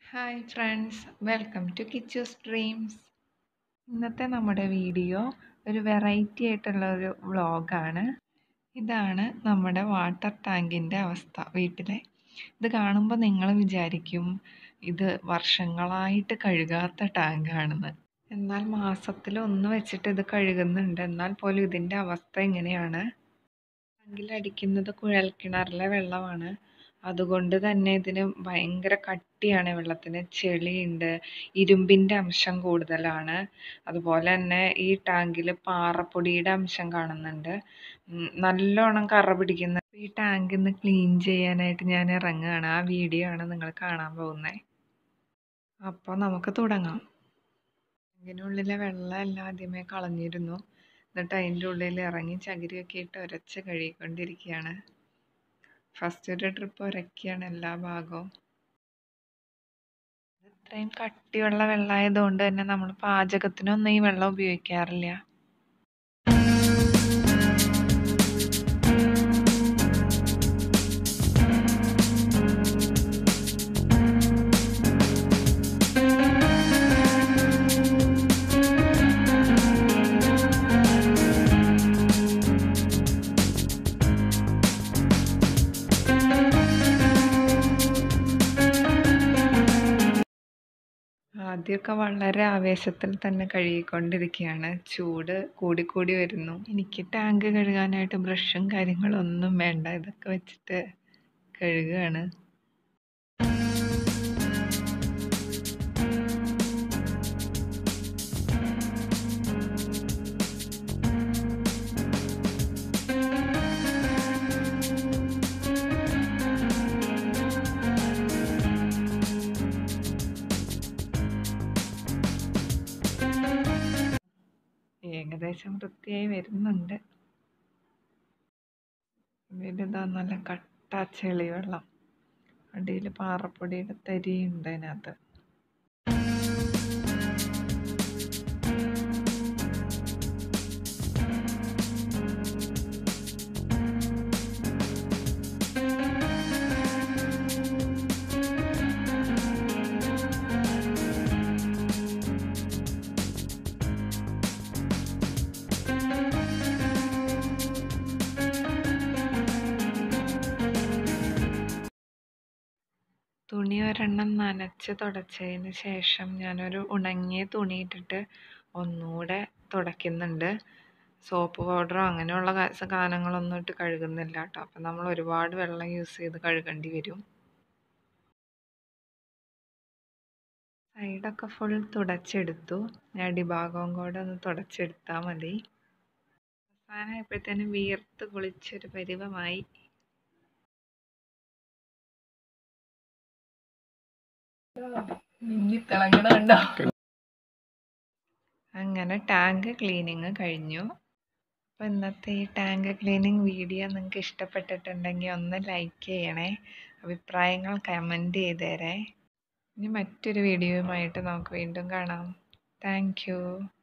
hi friends welcome to Kichus dreams ഇന്നത്തെ നമ്മുടെ video ഒരു വെറൈറ്റി ആയിട്ടുള്ള ഒരു വ്ളോഗാണ് ഇതാണ് നമ്മുടെ വാട്ടർ ടാങ്കിൻ്റെ അവസ്ഥ വീട്ടിലെ ഇത് കാണുമ്പോൾ നിങ്ങൾ വിചാരിക്കും ഇത് വർഷങ്ങളായിട്ട് കഴുകാത്ത ടാങ്കാണെന്ന് എന്നാൽ മാസത്തിൽ ഒന്ന് വെച്ചിട്ട് ഇത് കഴുകുന്നുണ്ട് എന്നാൽ പോലും ഇതിൻ്റെ അവസ്ഥ ഇങ്ങനെയാണ് ടാങ്കിൽ അടിക്കുന്നത് കുഴൽക്കിണറിലെ വെള്ളമാണ് അതുകൊണ്ട് തന്നെ ഇതിന് ഭയങ്കര കട്ടിയാണ് വെള്ളത്തിന് ചെളിയുണ്ട് ഇരുമ്പിൻ്റെ അംശം കൂടുതലാണ് അതുപോലെ തന്നെ ഈ ടാങ്കിൽ പാറപ്പൊടിയുടെ അംശം കാണുന്നുണ്ട് ഉം, നല്ലോണം കറ പിടിക്കുന്ന ഈ ടാങ്ക് ഇന്ന് ക്ലീൻ ചെയ്യാനായിട്ട് ഞാൻ ഇറങ്ങുകയാണ് ആ വീഡിയോ ആണ് നിങ്ങൾ കാണാൻ പോകുന്നത് അപ്പോൾ നമുക്ക് തുടങ്ങാം ടാങ്കിനുള്ളിലെ വെള്ളം എല്ലാം ആദ്യമേ കളഞ്ഞിരുന്നു എന്നിട്ട് അതിൻ്റെ ഉള്ളിൽ ഇറങ്ങി ചകിരിയൊക്കെ ഇട്ട് ഉരച്ച് കഴുകിക്കൊണ്ടിരിക്കുകയാണ് ഫസ്റ്റ് ഒരു ട്രിപ്പ് ഉരക്കിയാണ് എല്ലാ ഭാഗവും ഇത്രയും കട്ടിയുള്ള വെള്ളമായതുകൊണ്ട് തന്നെ നമ്മൾ പാചകത്തിനൊന്നും ഈ വെള്ളം ഉപയോഗിക്കാറില്ല ആദ്യമൊക്കെ വളരെ ആവേശത്തിൽ തന്നെ കഴുകിക്കൊണ്ടിരിക്കുകയാണ് ചൂട് കൂടിക്കൂടി വരുന്നു എനിക്ക് ടാങ്ക് കഴുകാനായിട്ട് ബ്രഷും കാര്യങ്ങളൊന്നും വേണ്ട ഇതൊക്കെ വെച്ചിട്ട് കഴുകുകയാണ് ഏകദേശം വൃത്തിയായി വരുന്നുണ്ട് ഇതിലിതാ നല്ല കട്ട ചെളി വെള്ളം അടിയിൽ പാറപ്പൊടിയുടെ തരിയുണ്ട് അതിനകത്ത് തുണി ഒരെണ്ണം നനച്ച് തുടച്ചതിന് ശേഷം ഞാനൊരു ഉണങ്ങിയ തുണി ഇട്ടിട്ട് ഒന്നുകൂടെ തുടയ്ക്കുന്നുണ്ട് സോപ്പ് പൗഡറോ അങ്ങനെയുള്ള കാ- സാധനങ്ങളൊന്നും ഇട്ട് കഴുകുന്നില്ല കേട്ടോ അപ്പം നമ്മൾ ഒരുപാട് വെള്ളം യൂസ് ചെയ്ത് കഴുകേണ്ടി വരും സൈഡൊക്കെ ഫുൾ തുടച്ചെടുത്തു ഇനി അടിഭാഗവും കൂടെ ഒന്ന് തുടച്ചെടുത്താൽ മതി അവസാനമായപ്പോഴത്തേനും വിയർത്ത് കുളിച്ചൊരു പരുവമായി തിളങ്ങണുണ്ടോ അങ്ങനെ ടാങ്ക് ക്ലീനിങ് കഴിഞ്ഞു അപ്പോൾ ഇന്നത്തെ ഈ ടാങ്ക് ക്ലീനിങ് വീഡിയോ നിങ്ങൾക്ക് ഇഷ്ടപ്പെട്ടിട്ടുണ്ടെങ്കിൽ ഒന്ന് ലൈക്ക് ചെയ്യണേ അഭിപ്രായങ്ങൾ കമൻറ്റ് ചെയ്തേരേ ഇനി മറ്റൊരു വീഡിയോയുമായിട്ട് നമുക്ക് വീണ്ടും കാണാം താങ്ക്